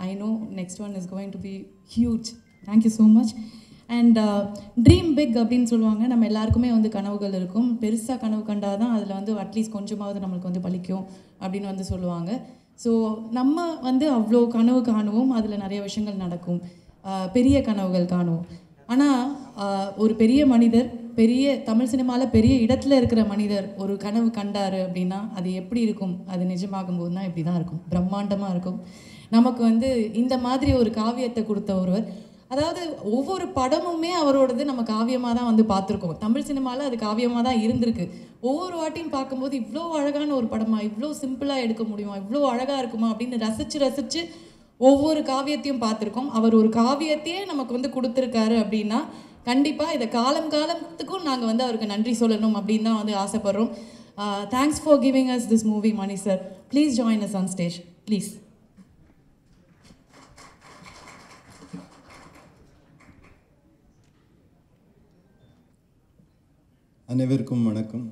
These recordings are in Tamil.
I know next one is going to be huge thank you so much and dream big அப்படின்னு சொல்லுவாங்க நம்ம எல்லாருக்குமே வந்து கனவுகள் இருக்கும் பெருசாக கனவு கண்டால் தான் அதில் வந்து அட்லீஸ்ட் கொஞ்சமாவது நம்மளுக்கு வந்து பலிக்கும் அப்படின்னு வந்து சொல்லுவாங்க ஸோ நம்ம வந்து அவ்வளோ கனவு காணுவோம் அதில் நிறைய விஷயங்கள் நடக்கும் ஆஹ் பெரிய கனவுகள் காணுவோம் ஆனால் ஒரு பெரிய மனிதர் பெரிய தமிழ் சினிமாவில் பெரிய இடத்துல இருக்கிற மனிதர் ஒரு கனவு கண்டாரு அப்படின்னா அது எப்படி இருக்கும் அது நிஜமாகும் போது தான் இப்படி தான் இருக்கும் பிரம்மாண்டமாக இருக்கும் நமக்கு வந்து இந்த மாதிரி ஒரு காவியத்தை கொடுத்த ஒருவர் அதாவது ஒவ்வொரு படமுமே அவரோடது நம்ம காவியமாக தான் வந்து பார்த்துருக்கோம் தமிழ் சினிமாவில் அது காவியமாக தான் இருந்திருக்கு ஒவ்வொரு வாட்டியும் பார்க்கும்போது இவ்வளோ அழகான ஒரு படமா இவ்வளோ சிம்பிளாக எடுக்க முடியுமா இவ்வளோ அழகாக இருக்குமா அப்படின்னு ரசித்து ரசித்து ஒவ்வொரு காவியத்தையும் பார்த்துருக்கோம் அவர் ஒரு காவியத்தையே நமக்கு வந்து கொடுத்துருக்காரு அப்படின்னா கண்டிப்பாக இதை காலம் காலத்துக்கும் நாங்கள் வந்து அவருக்கு நன்றி சொல்லணும் அப்படின்னு தான் வந்து ஆசைப்படுறோம் thanks for giving us this movie Mani sir please join us on stage please அனைவருக்கும் வணக்கம்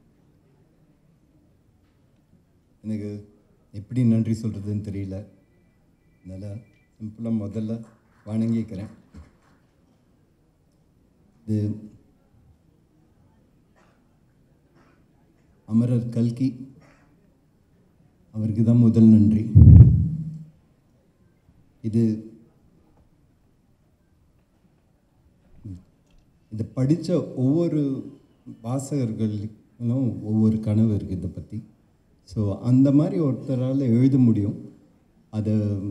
எனக்கு எப்படி நன்றி சொல்கிறதுன்னு தெரியல அதனால் சிம்பிளாக முதல்ல வணங்கிக்கிறேன் இது அமரர் கல்கி அவருக்கு தான் முதல் நன்றி இது இதை படித்த ஒவ்வொரு வாசகர்களுக்கும் ஒவ்வொரு கனவு இருக்குது இதை பற்றி ஸோ அந்த மாதிரி ஒருத்தரால் எழுத முடியும் அதை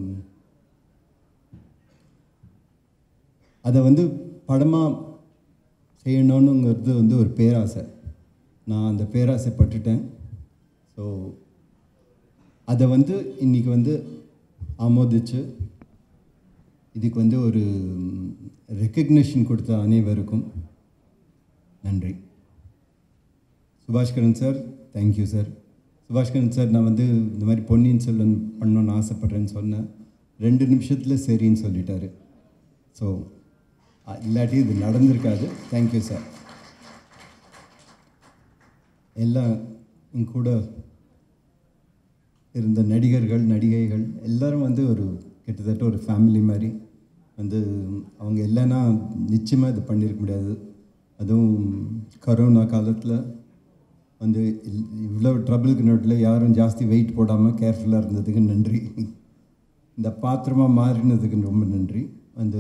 அதை வந்து படமாக செய்யணுங்கிறது வந்து ஒரு பேராசை நான் அந்த பேராசைப்பட்டுட்டேன் ஸோ அதை வந்து இன்றைக்கி வந்து ஆமோதிச்சு இதுக்கு வந்து ஒரு ரெக்கக்னிஷன் கொடுத்த அனைவருக்கும் நன்றி Subhashkaran sir thank you sir Subhashkaran sir நான் வந்து இந்த மாதிரி பொன்னியின் செல்வன் பண்ணணும்னு ஆசைப்பட்றேன்னு சொன்னேன் ரெண்டு நிமிஷத்தில் சரின்னு சொல்லிட்டாரு ஸோ இல்லாட்டி இது நடந்திருக்காது தேங்க்யூ சார் எல்லாம் என் கூட இருந்த நடிகர்கள் நடிகைகள் எல்லாரும் வந்து ஒரு கிட்டத்தட்ட ஒரு ஃபேமிலி மாதிரி வந்து அவங்க இல்லைன்னா நிச்சயமாக இது பண்ணியிருக்க முடியாது அதுவும் கரோனா காலத்தில் வந்து இல்- இவ்வளோ ட்ரபிளுக்கு நடுவில் யாரும் ஜாஸ்தி வெயிட் போடாமல் கேர்ஃபுல்லாக இருந்ததுக்கு நன்றி இந்த பாத்திரமாக மாறினதுக்கு ரொம்ப நன்றி வந்து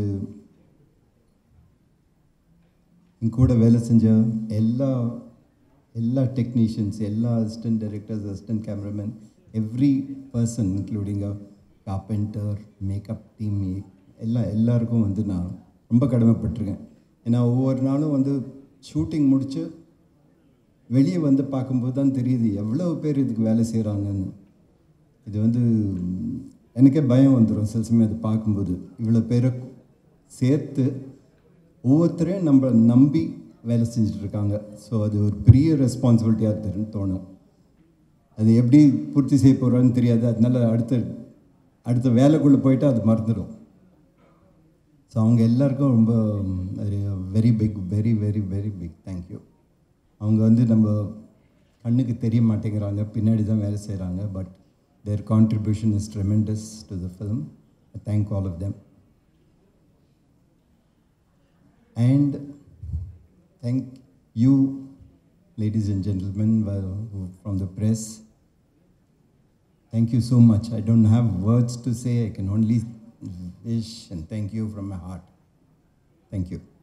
என் கூட வேலை செஞ்ச எல்லா எல்லா டெக்னீஷியன்ஸ் எல்லா assistant directors assistant cameraman every person including uh carpenter makeup team எல்லா எல்லாருக்கும் வந்து நான் ரொம்ப கடமைப்பட்டிருக்கேன் ஏன்னா ஒவ்வொரு நாளும் வந்து ஷூட்டிங் முடித்து வெளியே வந்து பார்க்கும்போது தான் தெரியுது எவ்வளோ பேர் இதுக்கு வேலை செய்கிறாங்கன்னு இது வந்து ம், எனக்கே பயம் வந்துடும் சில சமயம் அது பார்க்கும்போது இவ்வளோ பேரை சேர்த்து ஒவ்வொருத்தரையும் நம்ம நம்பி வேலை செஞ்சுட்டு இருக்காங்க ஸோ அது ஒரு பெரிய ரெஸ்பான்சிபிலிட்டியாக தெரியும் தோணும் அது எப்படி பூர்த்தி செய்ய போகிறான்னு தெரியாது அதனால அடுத்த அடுத்த வேலைக்குள்ளே போயிட்டு அது மறந்துடும் ஸோ அவங்க எல்லாருக்கும் ரொம்ப very big very very very big thank you அவங்க வந்து நம்ம கண்ணுக்கு தெரிய மாட்டேங்கிறாங்க பின்னாடி தான் வேலை செய்கிறாங்க but their contribution is tremendous to the film I thank all of them and thank you, ladies and gentlemen well, who- from the press. Thank you so much. I don't have words to say. I can only wish and thank you from my heart. Thank you.